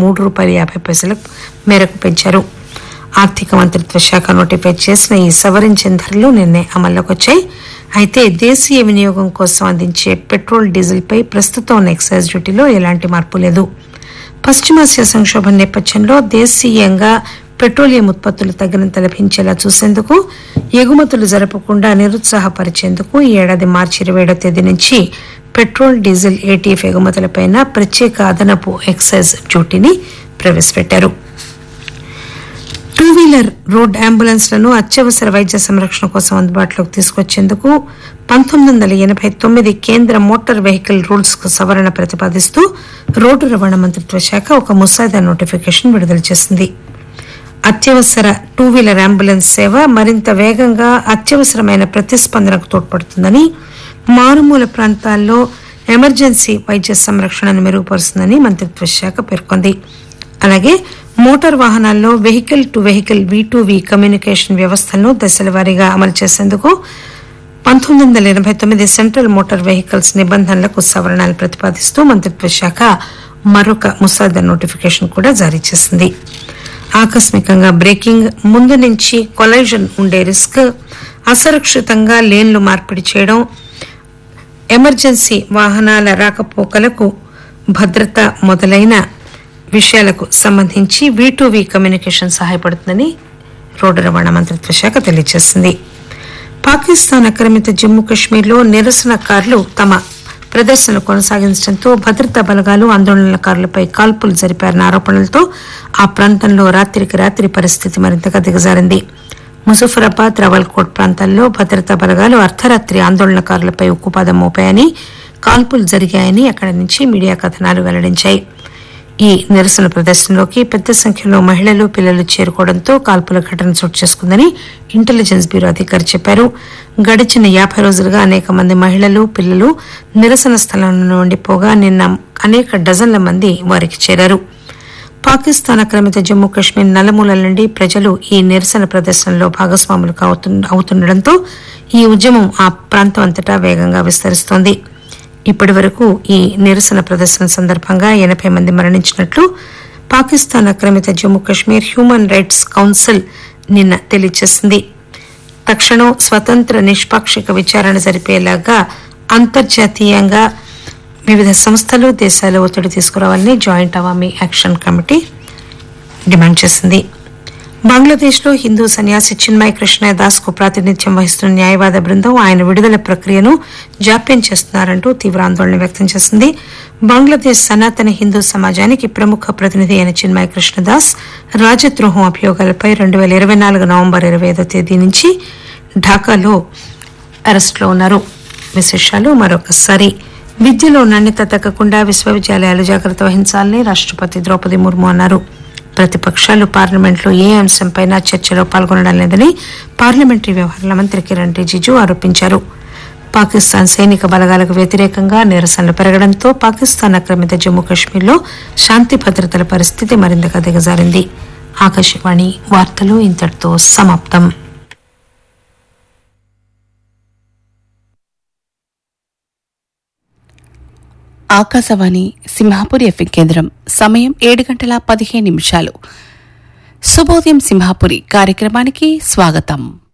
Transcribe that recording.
మూడు రూపాయల యాభై పైసల మేరకు పెంచారు ఆర్థిక మంత్రిత్వ శాఖ నోటిఫై చేసిన ఈ సవరించిన ధరలు నిన్నే అమల్లోకి వచ్చాయి అయితే దేశీయ వినియోగం కోసం అందించే పెట్రోల్ డీజిల్పై ప్రస్తుతం ఉన్న ఎక్సైజ్ డ్యూటీలో ఎలాంటి మార్పు లేదు పశ్చిమాసియా సంక్షోభం నేపథ్యంలో దేశీయంగా పెట్రోలియం ఉత్పత్తులు తగినంత లభించేలా చూసేందుకు ఎగుమతులు జరపకుండా నిరుత్సాహపరిచేందుకు ఈ ఏడాది మార్చి ఇరవై ఏడో తేదీ నుంచి పెట్రోల్ డీజిల్ ఏటీఎఫ్ ఎగుమతులపై ప్రత్యేక అదనపు ఎక్సైజ్ డ్యూటీని ప్రవేశపెట్టారు టూ వీలర్ రోడ్ అంబులెన్స్లను అత్యవసర వైద్య సంరక్షణ కోసం అందుబాటులోకి తీసుకొచ్చేందుకు పంతొమ్మిది వందల ఎనభై తొమ్మిది కేంద్ర మోటార్ వెహికల్ రూల్స్ కు సవరణ ప్రతిపాదిస్తూ రోడ్డు రవాణా మంత్రిత్వ శాఖ ఒక ముసాయిదా నోటిఫికేషన్ విడుదల చేసింది అత్యవసర టూ వీలర్ అంబులెన్స్ సేవ మరింత వేగంగా అత్యవసరమైన ప్రతిస్పందనకు తోడ్పడుతుందని మారుమూల ప్రాంతాల్లో ఎమర్జెన్సీ వైద్య సంరక్షణను మెరుగుపరుస్తుందని మంత్రిత్వ శాఖ పేర్కొంది అలాగే మోటార్ వాహనాల్లో vehicle to vehicle V to V communication వ్యవస్థలను దశల వారీగా అమలు చేసేందుకు పంతొమ్మిది వందల ఎనభై తొమ్మిది సెంట్రల్ మోటార్ వెహికల్స్ నిబంధనలకు సవరణలు ప్రతిపాదిస్తూ మంత్రిత్వ శాఖ మరొక ముసాదా నోటిఫికేషన్ కూడా జారీ చేసింది ఆకస్మికంగా బ్రేకింగ్ ముందు నుంచి కొలైజన్ ఉండే రిస్క్ అసురక్షితంగా లేన్లు మార్పిడి చేయడం ఎమర్జెన్సీ వాహనాల రాకపోకలకు భద్రత మొదలైన విషయాలకు సంబంధించి వి టు వి కమ్యూనికేషన్ సహాయపడుతుందని రోడ్డు రవాణా మంత్రిత్వ శాఖ తెలియజేసింది పాకిస్తాన్ ఆక్రమిత జమ్మూ కశ్మీర్లో నిరసనకారులు తమ ప్రదర్శనలు కొనసాగించడంతో భద్రతా బలగాలు ఆందోళనకారులపై కాల్పులు జరిపారన్న ఆరోపణలతో ఆ ప్రాంతంలో రాత్రికి రాత్రి పరిస్థితి మరింతగా దిగజారింది ముజఫరాబాద్ రవల్కోట్ ప్రాంతాల్లో భద్రతా బలగాలు అర్ధరాత్రి ఆందోళనకారులపై ఉక్కుపాదం మోపాయని కాల్పులు జరిగాయని అక్కడి నుంచి మీడియా కథనాలు వెల్లడించాయి ఈ నిరసన ప్రదర్శనలోకి పెద్ద సంఖ్యలో మహిళలు పిల్లలు చేరుకోవడంతో కాల్పుల ఘటన చోటు చేసుకుందని ఇంటెలిజెన్స్ బ్యూరో అధికారి చెప్పారు గడిచిన యాభై రోజులుగా అనేక మంది మహిళలు పిల్లలు నిరసన స్థలంలో ఉండిపోగా నిన్న అనేక డజన్ల మంది వారికి చేరారు పాకిస్తాన్ ఆక్రమిత జమ్మూ కశ్మీర్ నలుమూలల నుండి ప్రజలు ఈ నిరసన ప్రదర్శనలో భాగస్వాములు కావుతు- అవుతుండటంతో ఈ ఉద్యమం ఆ ప్రాంతం అంతటా వేగంగా విస్తరిస్తోంది ఇప్పటి వరకు ఈ నిరసన ప్రదర్శన సందర్భంగా ఎనభై మంది మరణించినట్లు పాకిస్తాన్ ఆక్రమిత Jammu Kashmir human rights council నిన్న తెలియజేసింది తక్షణం స్వతంత్ర నిష్పాక్షిక విచారణ జరిపేలాగా అంతర్జాతీయంగా వివిధ సంస్థలు దేశాలు ఒత్తిడి తీసుకురావాలని joint Awami action committee demand చేసింది బంగ్లాదేశ్లో హిందూ సన్యాసి చిన్మయ్ కృష్ణ దాస్ కు ప్రాతినిధ్యం వహిస్తున్న న్యాయవాద బృందం ఆయన విడుదల ప్రక్రియను జాప్యం చేస్తున్నారంటూ తీవ్ర ఆందోళన వ్యక్తం చేసింది బంగ్లాదేశ్ సనాతన హిందూ సమాజానికి ప్రముఖ ప్రతినిధి అయిన చిన్మయ్ కృష్ణదాస్ రాజద్రోహం అభియోగాలపై రెండు వేల ఇరవై నాలుగు నవంబర్ ఇరవై ఐదో తేదీ నుంచి ఢాకాలో అరెస్టులో ఉన్నారు విశేషాలు మరొకసారి విద్యలో నాణ్యత తగ్గకుండా విశ్వవిద్యాలయాలు జాగ్రత్త వహించాలని రాష్ట్రపతి ద్రౌపది ముర్ము అన్నారు ప్రతిపక్షాలు పార్లమెంట్లో ఏ అంశంపైనా చర్చలో పాల్గొనడం లేదని పార్లమెంటరీ వ్యవహారాల మంత్రి కిరణ్ రిజిజు ఆరోపించారు పాకిస్తాన్ సైనిక బలగాలకు వ్యతిరేకంగా నిరసనలు పెరగడంతో పాకిస్తాన్ ఆక్రమిత జమ్మూ కాశ్మీర్లో శాంతి భద్రతల పరిస్థితి మరింతగా దిగజారింది ఆకాశవాణి వార్తలు ఇంతటితో సమాప్తం ఆకాశవాణి సింహాపురి ఎఫ్ఎం కేంద్రం సమయం ఏడు గంటల పదిహేను నిమిషాలు శుభోదయం సింహాపురి కార్యక్రమానికి స్వాగతం